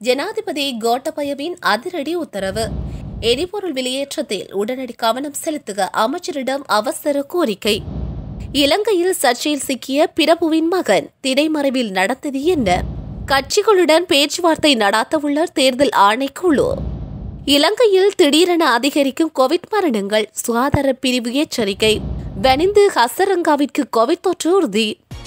ஜனாதிபதி கோட்டபயவின் அதிரடி உத்தரவு எரிபொருள் வெளியேற்றத்தில் உடனடி கவனம் செலுத்துக அமைச்சரிடம் அவசர கோரிக்கை இலங்கையில் சர்ச்சையில் சிக்கிய பிரபுவின் மகன் திரைமறைவில் நடந்தது என்ன கட்சிகளுடன் பேச்சுவார்த்தை நடாத்தவுள்ள தேர்தல் ஆணைக்குழு இலங்கையில் திடீரென அதிகரிக்கும் கோவிட் மரணங்கள் சுகாதார பிரிவு எச்சரிக்கை வனிந்து ஹசரங்காவிற்கு கோவிட் தொற்று உறுதி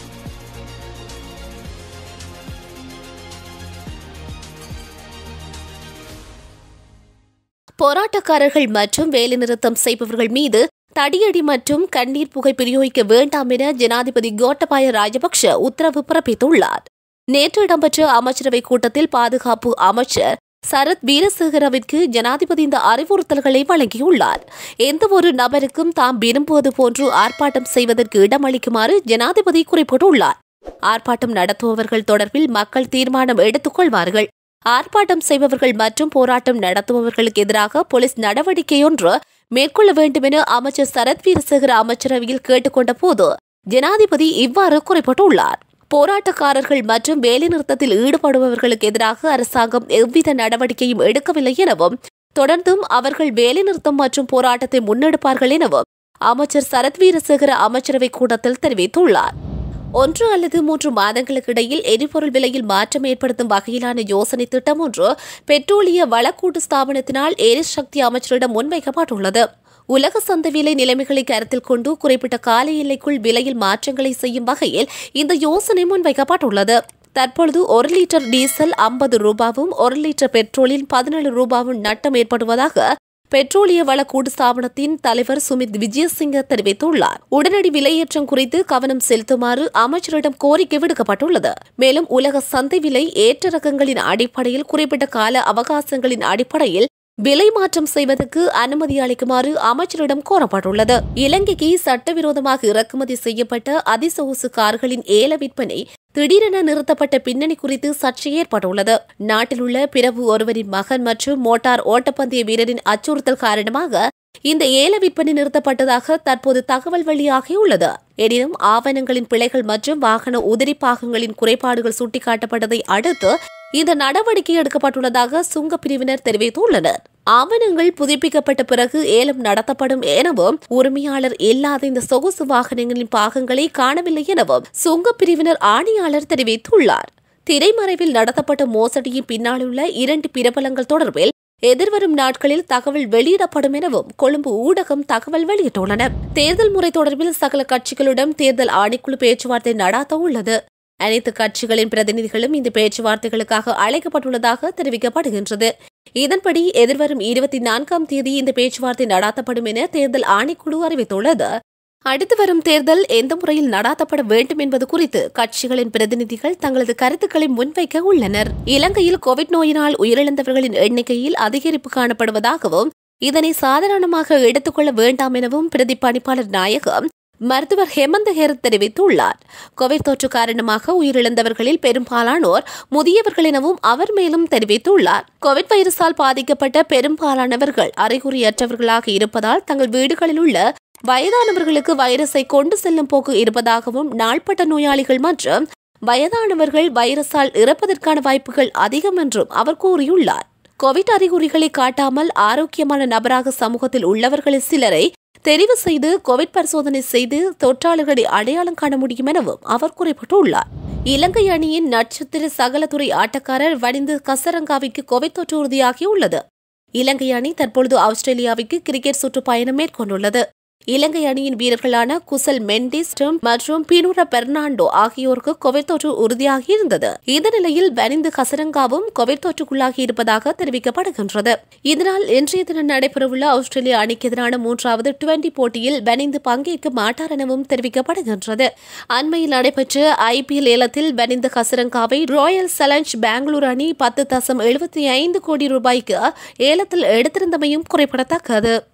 போராட்டக்காரர்கள் மற்றும் வேலைநிறுத்தம் செய்பவர்கள் மீது தடியடி மற்றும் கண்ணீர் புகை பிரயோகிக்க வேண்டாம் என ஜனாதிபதி கோட்டபாய ராஜபக்ஷ உத்தரவு பிறப்பித்துள்ளார் நேற்று இடம்பெற்ற அமைச்சரவை கூட்டத்தில் பாதுகாப்பு அமைச்சர் சரத் வீரசேகரவிற்கு ஜனாதிபதி இந்த அறிவுறுத்தல்களை வழங்கியுள்ளார் எந்த ஒரு நபருக்கும் தாம் விரும்புவது போன்று ஆர்ப்பாட்டம் செய்வதற்கு இடமளிக்குமாறு ஜனாதிபதி குறிப்பிட்டுள்ளார் ஆர்ப்பாட்டம் நடத்துபவர்கள் தொடர்பில் மக்கள் தீர்மானம் எடுத்துக் கொள்வார்கள் ஆர்ப்பாட்டம் செய்பவர்கள் மற்றும் போராட்டம் நடத்துபவர்களுக்கு எதிராக போலீஸ் நடவடிக்கையொன்று மேற்கொள்ள வேண்டும் என அமைச்சர் சரத் வீரசேகர அமைச்சரவையில் கேட்டுக்கொண்ட போது ஜனாதிபதி இவ்வாறு குறிப்பிட்டுள்ளார் போராட்டக்காரர்கள் மற்றும் வேலைநிறுத்தத்தில் ஈடுபடுபவர்களுக்கு எதிராக அரசாங்கம் எவ்வித நடவடிக்கையும் எடுக்கவில்லை எனவும் தொடர்ந்தும் அவர்கள் வேலைநிறுத்தம் மற்றும் போராட்டத்தை முன்னெடுப்பார்கள் எனவும் அமைச்சர் சரத் வீரசேகர அமைச்சரவை கூட்டத்தில் தெரிவித்துள்ளார் ஒன்று அல்லது மூன்று மாதங்களுக்கு இடையில் எரிபொருள் விலையில் மாற்றம் ஏற்படுத்தும் வகையிலான யோசனை திட்டம் ஒன்று பெட்ரோலிய வளக்கூட்டு ஸ்தாபனத்தினால் எரிசக்தி அமைச்சரிடம் முன்வைக்கப்பட்டுள்ளது உலக சந்தை விலை நிலைமைகளை கருத்தில் கொண்டு குறிப்பிட்ட கால எல்லைக்குள் விலையில் மாற்றங்களை செய்யும் வகையில் இந்த யோசனை முன்வைக்கப்பட்டுள்ளது தற்பொழுது ஒரு லிட்டர் டீசல் ஐம்பது ரூபாவும் ஒரு லிட்டர் பெட்ரோலில் பதினேழு ரூபாவும் நட்டம் ஏற்படுவதாக பெட்ரோலிய வள கூட்டு ஸ்தாபனத்தின் தலைவர் சுமித் விஜயசிங்க தெரிவித்துள்ளார் உடனடி விலையேற்றம் குறித்து கவனம் செலுத்துமாறு அமைச்சரிடம் கோரிக்கை விடுக்கப்பட்டுள்ளது மேலும் உலக சந்தை விலை ஏற்ற ரகங்களின் அடிப்படையில் குறிப்பிட்ட கால அவகாசங்களின் அடிப்படையில் விலை மாற்றம் செய்வதற்கு அனுமதி அளிக்குமாறு அமைச்சரிடம் கோரப்பட்டுள்ளது இலங்கைக்கு சட்டவிரோதமாக இறக்குமதி செய்யப்பட்ட அதிசொகுசு கார்களின் ஏல விற்பனை திடீரென நிறுத்தப்பட்ட பின்னணி குறித்து சர்ச்சை ஏற்பட்டுள்ளது நாட்டில் உள்ள பிரபு ஒருவரின் மகன் மற்றும் மோட்டார் ஓட்டப்பந்தய வீரரின் அச்சுறுத்தல் காரணமாக இந்த ஏல விற்பனை நிறுத்தப்பட்டதாக தற்போது தகவல் வெளியாகியுள்ளது எனினும் ஆவணங்களின் பிழைகள் மற்றும் வாகன உதிரி பாகங்களின் குறைபாடுகள் சுட்டிக்காட்டப்பட்டதை அடுத்து இந்த நடவடிக்கை எடுக்கப்பட்டுள்ளதாக சுங்க பிரிவினர் தெரிவித்துள்ளனர் ஆவணங்கள் புதுப்பிக்கப்பட்ட பிறகு ஏலம் நடத்தப்படும் எனவும் உரிமையாளர் இல்லாத இந்த சொகுசு வாகனங்களின் பாகங்களை காணவில்லை எனவும் சுங்க பிரிவினர் ஆணையாளர் தெரிவித்துள்ளார் திரைமறைவில் நடத்தப்பட்ட மோசடியின் பின்னாலுள்ள இரண்டு பிரபலங்கள் தொடர்பில் எதிர்வரும் நாட்களில் தகவல் வெளியிடப்படும் எனவும் கொழும்பு ஊடகம் தகவல் வெளியிட்டுள்ளன தேர்தல் முறை தொடர்பில் சகல கட்சிகளுடன் தேர்தல் ஆணைக்குழு பேச்சுவார்த்தை நடாத்த உள்ளது அனைத்து கட்சிகளின் பிரதிநிதிகளும் இந்த பேச்சுவார்த்தைகளுக்காக அழைக்கப்பட்டுள்ளதாக தெரிவிக்கப்படுகின்றது இதன்படி எதிர்வரும் இருபத்தி நான்காம் தேதி இந்த பேச்சுவார்த்தை நடாத்தப்படும் என தேர்தல் ஆணைக்குழு அறிவித்துள்ளது அடுத்து வரும் தேர்தல் எந்த முறையில் நடாத்தப்பட வேண்டும் என்பது குறித்து கட்சிகளின் பிரதிநிதிகள் தங்களது கருத்துக்களை முன்வைக்க உள்ளனர் இலங்கையில் கோவிட் நோயினால் உயிரிழந்தவர்களின் எண்ணிக்கையில் அதிகரிப்பு காணப்படுவதாகவும் இதனை சாதாரணமாக எடுத்துக்கொள்ள வேண்டாம் எனவும் பிரதி பணிப்பாளர் நாயகம் மருத்துவர் ஹேமந்த ஹேரத் தெரிவித்துள்ளார் கோவிட் தொற்று காரணமாக உயிரிழந்தவர்களில் பெரும்பாலானோர் முதியவர்கள் எனவும் அவர் மேலும் தெரிவித்துள்ளார் கோவிட் வைரஸால் பாதிக்கப்பட்ட பெரும்பாலானவர்கள் அறிகுறியற்றவர்களாக இருப்பதால் தங்கள் வீடுகளில் உள்ள வயதானவர்களுக்கு வைரஸை கொண்டு செல்லும் போக்கு இருப்பதாகவும் நாள்பட்ட நோயாளிகள் மற்றும் வயதானவர்கள் வைரஸால் இறப்பதற்கான வாய்ப்புகள் அதிகம் என்றும் அவர் கூறியுள்ளார் கோவிட் அறிகுறிகளை காட்டாமல் ஆரோக்கியமான நபராக சமூகத்தில் உள்ளவர்களில் சிலரை தெரிவு செய்து கோவிட் பரிசோதனை செய்து தொற்றாளர்களை அடையாளம் காண முடியும் எனவும் அவர் குறிப்பிட்டுள்ளார் இலங்கை அணியின் நட்சத்திர சகலத்துறை ஆட்டக்காரர் வடிந்து கசரங்காவிற்கு கோவிட் தொற்று உறுதியாகியுள்ளது இலங்கை அணி தற்பொழுது ஆஸ்திரேலியாவிற்கு கிரிக்கெட் சுற்றுப்பயணம் மேற்கொண்டுள்ளது இலங்கை அணியின் வீரர்களான குசல் மெண்டிஸ் மற்றும் பினுர பெர்னாண்டோ ஆகியோருக்கு கோவிட் தொற்று உறுதியாகியிருந்தது இந்த நிலையில் வனிந்து கசரங்காவும் கோவிட் தொற்றுக்குள்ளாகி இருப்பதாக தெரிவிக்கப்படுகின்றது இதனால் இன்றைய தினம் நடைபெறவுள்ள ஆஸ்திரேலிய அணிக்கு எதிரான மூன்றாவது டுவெண்டி போட்டியில் வனிந்து பங்கேற்க மாட்டார் எனவும் தெரிவிக்கப்படுகின்றது அண்மையில் நடைபெற்ற ஐபிஎல் ஏலத்தில் வனிந்து கசரங்காவை ராயல் சலஞ்ச் பெங்களூரு அணி பத்து தசம் எழுபத்தி ஐந்து கோடி ரூபாய்க்கு ஏலத்தில் எடுத்திருந்தமையும் குறிப்பிடத்தக்கது